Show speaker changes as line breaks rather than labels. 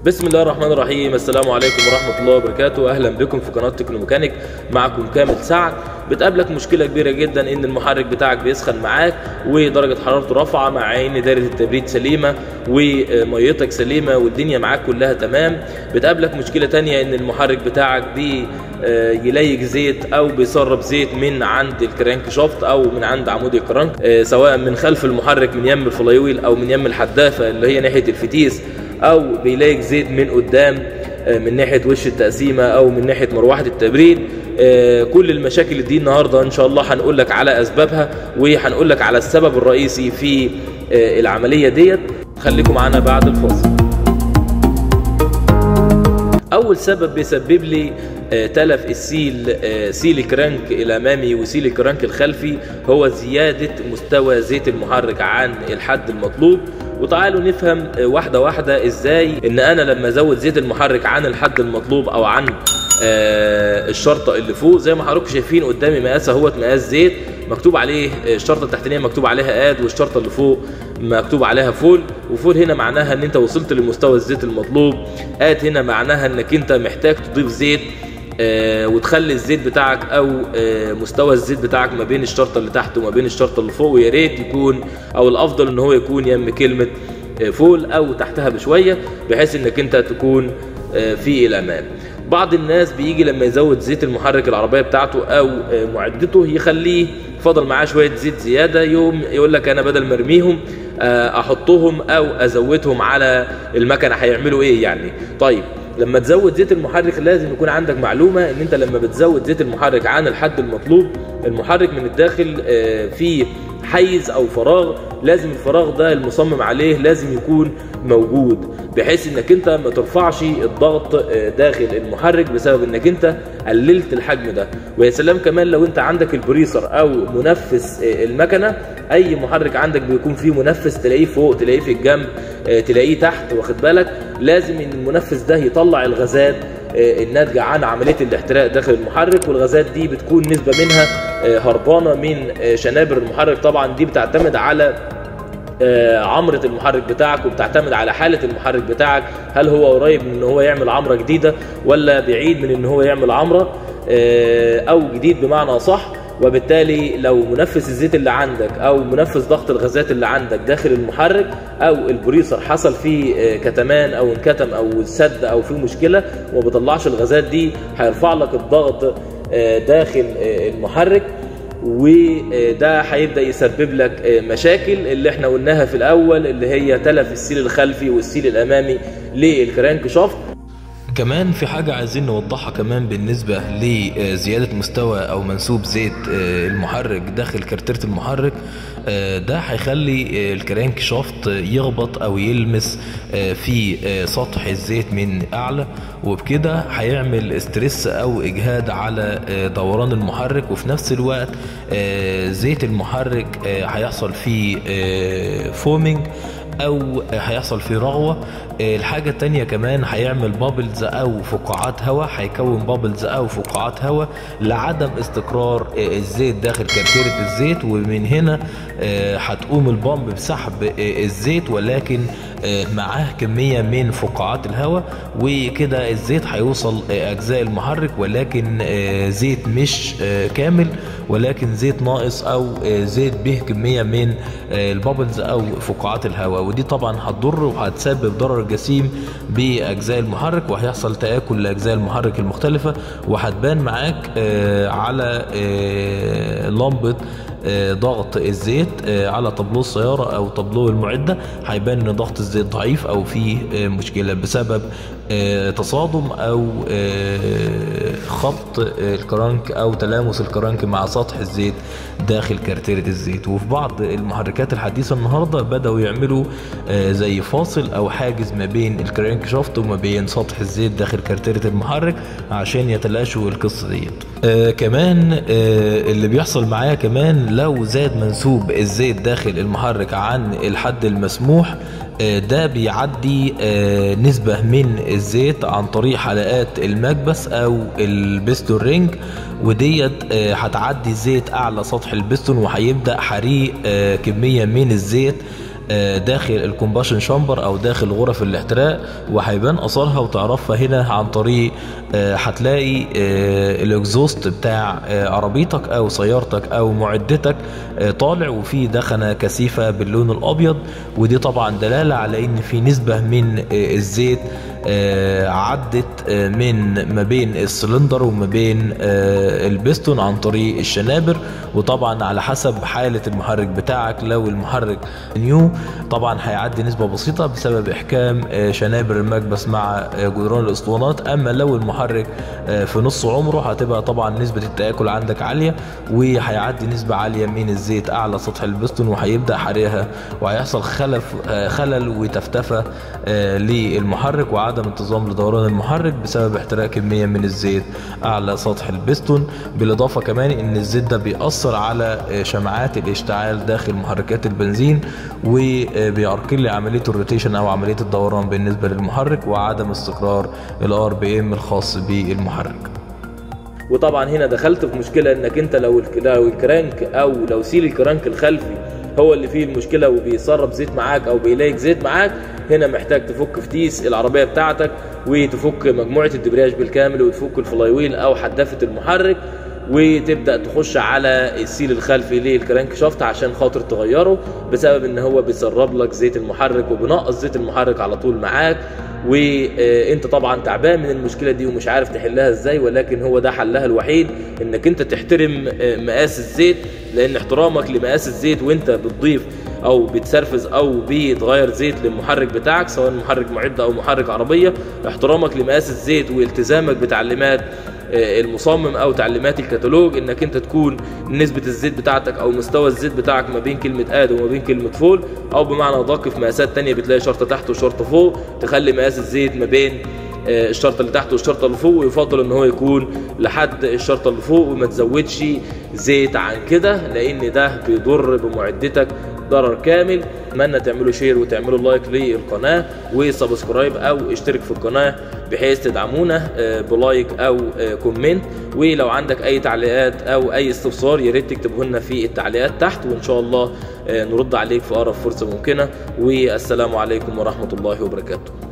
بسم الله الرحمن الرحيم السلام عليكم ورحمة الله وبركاته أهلا بكم في قناة تكنو ميكانيك معكم كامل سعد بتقابلك مشكلة كبيرة جدا إن المحرك بتاعك بيسخن معاك ودرجة حرارته رافعة مع إن دايرة التبريد سليمة وميتك سليمة والدنيا معاك كلها تمام بتقابلك مشكلة تانية إن المحرك بتاعك بي آه، يليك زيت او بيسرب زيت من عند الكرانك شافت او من عند عمود الكرانك آه، سواء من خلف المحرك من يم الفلايويل او من يم الحدافه اللي هي ناحيه الفتيس او بيلاقي زيت من قدام آه، من ناحيه وش التقسيمه او من ناحيه مروحه التبريد آه، كل المشاكل دي النهارده ان شاء الله هنقول لك على اسبابها وهنقول لك على السبب الرئيسي في آه، العمليه ديت خليكم معانا بعد الفاصل اول سبب بيسبب لي آه، تلف السيل آه، سيل الكرانك الامامي وسيل الكرانك الخلفي هو زياده مستوى زيت المحرك عن الحد المطلوب وتعالوا نفهم آه، واحده واحده ازاي ان انا لما ازود زيت المحرك عن الحد المطلوب او عن آه، الشرطه اللي فوق زي ما حضراتكم شايفين قدامي مقاس اهوت مقاس زيت مكتوب عليه آه، الشرطه التحتانيه مكتوب عليها اد والشرطه اللي فوق مكتوب عليها فول وفول هنا معناها ان انت وصلت لمستوى الزيت المطلوب اد هنا معناها انك انت محتاج تضيف زيت آه، وتخلي الزيت بتاعك او آه، مستوى الزيت بتاعك ما بين الشرطه اللي تحت وما بين الشرطه اللي فوق ويا ريت يكون او الافضل ان هو يكون يم كلمه آه، فول او تحتها بشويه بحيث انك انت تكون آه، في الامام بعض الناس بيجي لما يزود زيت المحرك العربيه بتاعته او آه، معدته يخليه فضل معاه شويه زيت زياده يوم يقول لك انا بدل ما ارميهم آه، احطهم او ازودهم على المكنه هيعملوا ايه يعني طيب لما تزود زيت المحرك لازم يكون عندك معلومه ان انت لما بتزود زيت المحرك عن الحد المطلوب المحرك من الداخل آه، فيه حيز او فراغ لازم الفراغ ده المصمم عليه لازم يكون موجود بحيث انك انت ما ترفعش الضغط آه، داخل المحرك بسبب انك انت قللت الحجم ده ويا سلام كمان لو انت عندك البريسر او منفس آه، المكنه اي محرك عندك بيكون فيه منفس تلاقيه فوق تلاقيه في الجنب آه، تلاقيه تحت واخد بالك لازم ان المنفس ده يطلع الغازات آه، الناتجه عن عمليه الاحتراق داخل المحرك والغازات دي بتكون نسبه منها آه، هربانه من آه، شنابر المحرك طبعا دي بتعتمد على آه، عمرة المحرك بتاعك وبتعتمد على حالة المحرك بتاعك هل هو قريب من ان هو يعمل عمرة جديدة ولا بعيد من ان هو يعمل عمرة آه، او جديد بمعنى صح وبالتالي لو منفس الزيت اللي عندك او منفس ضغط الغازات اللي عندك داخل المحرك او البريسر حصل فيه آه، كتمان او انكتم او سد او فيه مشكله وما بيطلعش الغازات دي هيرفع لك الضغط آه، داخل آه، المحرك وده هيبدا يسبب لك مشاكل اللي احنا قلناها في الاول اللي هي تلف السيل الخلفي والسيل الامامي للكرانك شافت
كمان في حاجة عايزين نوضحها كمان بالنسبة لزيادة مستوى أو منسوب زيت آه، المحرك داخل كارتيرة المحرك آه، ده هيخلي آه، الكرانك شافت يخبط أو يلمس آه، في آه، سطح الزيت من أعلى وبكده هيعمل استرس أو إجهاد على آه، دوران المحرك وفي نفس الوقت آه، زيت المحرك آه، هيحصل فيه فومينج او هيحصل فيه رغوه آه، الحاجه التانية كمان هيعمل بابلز او فقاعات هواء هيكون بابلز او فقاعات هواء لعدم استقرار آه، الزيت داخل كارتيرة الزيت ومن هنا آه، هتقوم البامب بسحب آه، الزيت ولكن آه، معاه كميه من فقاعات الهواء وكده الزيت هيوصل آه، اجزاء المحرك ولكن آه، زيت مش آه، كامل ولكن زيت ناقص او آه، زيت به كميه من آه، البابلز او فقاعات الهواء ودي طبعا هتضر وهتسبب ضرر جسيم باجزاء المحرك وهيحصل تاكل لاجزاء المحرك المختلفه وهتبان معاك آه، على آه، لمبه آه، ضغط الزيت آه، على طابلوه السياره او طابلوه المعده هيبان ان ضغط الزيت ضعيف او فيه آه، مشكله بسبب آه، تصادم او آه، خبط آه، الكرنك او تلامس الكرنك مع سطح الزيت داخل كارتيرة الزيت وفي بعض المحركات الحديثة النهاردة بدأوا يعملوا آه، زي فاصل او حاجز ما بين الكرانك شافت وما بين سطح الزيت داخل كارتيرة المحرك عشان يتلاشوا القصة ديت آه كمان آه اللي بيحصل معايا كمان لو زاد منسوب الزيت داخل المحرك عن الحد المسموح آه، ده بيعدي آه، نسبة من الزيت عن طريق حلقات المكبس او البستون رينج وديت آه، هتعدي الزيت اعلى سطح البستون وهيبدأ حريق آه، كمية من الزيت آه، داخل الكومباشن شامبر او داخل غرف الاحتراق وهيبان اثرها وتعرفها هنا عن طريق آه، هتلاقي آه، الاكزوست بتاع آه، عربيتك او سيارتك او معدتك آه، طالع وفيه دخنه كثيفه باللون الابيض ودي طبعا دلاله على ان في نسبه من آه، الزيت آه، عدت آه، من ما بين السلندر وما بين آه، البستون عن طريق الشنابر وطبعا على حسب حالة المحرك بتاعك لو المحرك نيو طبعا هيعدي نسبة بسيطة بسبب إحكام آه، شنابر المكبس مع آه، جدران الأسطوانات أما لو المحرك آه، في نص عمره هتبقى طبعا نسبة التآكل عندك عالية وهيعدي نسبة عالية من الزيت أعلى سطح البستون وهيبدأ حريقها وهيحصل خلف آه، خلل وتفتفة آه، للمحرك وعدم انتظام لدوران المحرك بسبب احتراق كمية من الزيت أعلى سطح البستون بالإضافة كمان إن الزيت ده بيأثر على آه، شمعات الاشتعال داخل محركات البنزين وبيعرقل لي عملية الروتيشن أو عملية الدوران بالنسبة للمحرك وعدم استقرار الار بي ام الخاص بالمحرك
وطبعا هنا دخلت في مشكله انك انت لو الك- لو الكرانك او لو سيل الكرانك الخلفي هو اللي فيه المشكله وبيسرب زيت معاك او بيلاقي زيت معاك هنا محتاج تفك فتيس العربيه بتاعتك وتفك مجموعه الدبرياج بالكامل وتفك الفلاي ويل او حدافه المحرك وتبدا تخش على السيل الخلفي للكرانك شافت عشان خاطر تغيره بسبب ان هو بيسرب لك زيت المحرك وبنقص زيت المحرك على طول معاك وانت طبعا تعبان من المشكله دي ومش عارف تحلها ازاي ولكن هو ده حلها الوحيد انك انت تحترم آه، مقاس الزيت لان احترامك لمقاس الزيت وانت بتضيف او بتسرفز او بتغير زيت للمحرك بتاعك سواء محرك معده او محرك عربيه احترامك لمقاس الزيت والتزامك بتعليمات آه، المصمم او تعليمات الكتالوج انك انت تكون نسبه الزيت بتاعتك او مستوى الزيت بتاعك ما بين كلمه اد وما بين كلمه فول او بمعنى ادق في مقاسات تانية بتلاقي شرطه تحت وشرطه فوق تخلي مقاس الزيت ما بين آه، الشرطه اللي تحت والشرطه اللي فوق ويفضل ان هو يكون لحد الشرطه اللي فوق وما تزودش زيت عن كده لان ده بيضر بمعدتك ضرر كامل اتمنى تعملوا شير وتعملوا لايك للقناه وسبسكرايب او اشترك في القناه بحيث تدعمونا آه، بلايك او آه، كومنت ولو عندك اي تعليقات او اي استفسار يا ريت تكتبه لنا في التعليقات تحت وان شاء الله آه، نرد عليك في اقرب فرصه ممكنه والسلام عليكم ورحمه الله وبركاته